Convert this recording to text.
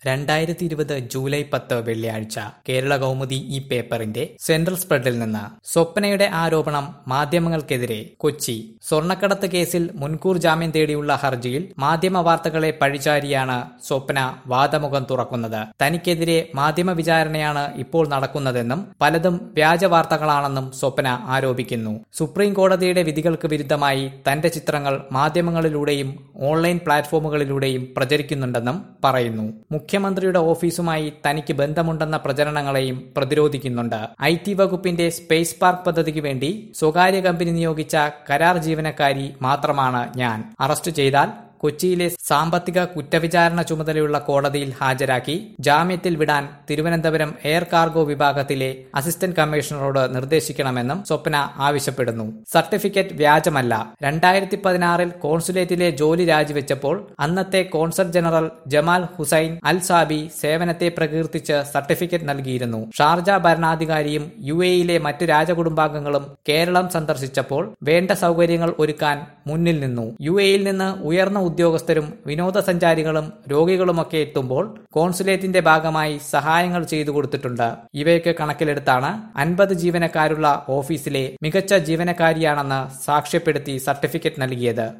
രണ്ടായിരത്തി ഇരുപത് ജൂലൈ പത്ത് വെള്ളിയാഴ്ച കേരള കൗമുദി ഈ പേപ്പറിന്റെ സെൻട്രൽ സ്പ്രെഡിൽ നിന്ന് സ്വപ്നയുടെ ആരോപണം മാധ്യമങ്ങൾക്കെതിരെ കൊച്ചി സ്വർണ്ണക്കടത്ത് കേസിൽ മുൻകൂർ ജാമ്യം തേടിയുള്ള ഹർജിയിൽ മാധ്യമ വാർത്തകളെ പഴിചാരിയാണ് സ്വപ്ന വാദമുഖം തുറക്കുന്നത് തനിക്കെതിരെ മാധ്യമ വിചാരണയാണ് ഇപ്പോൾ നടക്കുന്നതെന്നും പലതും വ്യാജ വാർത്തകളാണെന്നും സ്വപ്ന ആരോപിക്കുന്നു സുപ്രീം കോടതിയുടെ വിധികൾക്ക് വിരുദ്ധമായി തന്റെ ചിത്രങ്ങൾ മാധ്യമങ്ങളിലൂടെയും ഓൺലൈൻ പ്ലാറ്റ്ഫോമുകളിലൂടെയും പ്രചരിക്കുന്നുണ്ടെന്നും പറയുന്നു മുഖ്യമന്ത്രിയുടെ ഓഫീസുമായി തനിക്ക് ബന്ധമുണ്ടെന്ന പ്രചരണങ്ങളെയും പ്രതിരോധിക്കുന്നുണ്ട് ഐ ടി വകുപ്പിന്റെ സ്പേസ് പാർക്ക് പദ്ധതിക്ക് വേണ്ടി സ്വകാര്യ കമ്പനി നിയോഗിച്ച കരാർ ജീവനക്കാരി മാത്രമാണ് ഞാൻ അറസ്റ്റ് ചെയ്താൽ കൊച്ചിയിലെ സാമ്പത്തിക കുറ്റവിചാരണ ചുമതലയുള്ള കോടതിയിൽ ഹാജരാക്കി ജാമ്യത്തിൽ വിടാൻ തിരുവനന്തപുരം എയർ കാർഗോ വിഭാഗത്തിലെ അസിസ്റ്റന്റ് കമ്മീഷണറോട് നിർദ്ദേശിക്കണമെന്നും സ്വപ്ന ആവശ്യപ്പെടുന്നു സർട്ടിഫിക്കറ്റ് വ്യാജമല്ല രണ്ടായിരത്തി പതിനാറിൽ കോൺസുലേറ്റിലെ ജോലി രാജിവെച്ചപ്പോൾ അന്നത്തെ consul general Jamal Hussain Al Saabi സേവനത്തെ പ്രകീർത്തിച്ച് സർട്ടിഫിക്കറ്റ് നൽകിയിരുന്നു ഷാർജ ഭരണാധികാരിയും യു എയിലെ മറ്റ് രാജകുടുംബാംഗങ്ങളും കേരളം സന്ദർശിച്ചപ്പോൾ വേണ്ട സൗകര്യങ്ങൾ ഒരുക്കാൻ മുന്നിൽ നിന്നു യു എയിൽ നിന്ന് ഉയർന്ന ഉദ്യോഗസ്ഥരും വിനോദസഞ്ചാരികളും രോഗികളുമൊക്കെ എത്തുമ്പോൾ കോൺസുലേറ്റിന്റെ ഭാഗമായി സഹായങ്ങൾ ചെയ്തു കൊടുത്തിട്ടുണ്ട് ഇവയൊക്കെ കണക്കിലെടുത്താണ് അൻപത് ജീവനക്കാരുള്ള ഓഫീസിലെ മികച്ച ജീവനക്കാരിയാണെന്ന് സാക്ഷ്യപ്പെടുത്തി സർട്ടിഫിക്കറ്റ് നൽകിയത്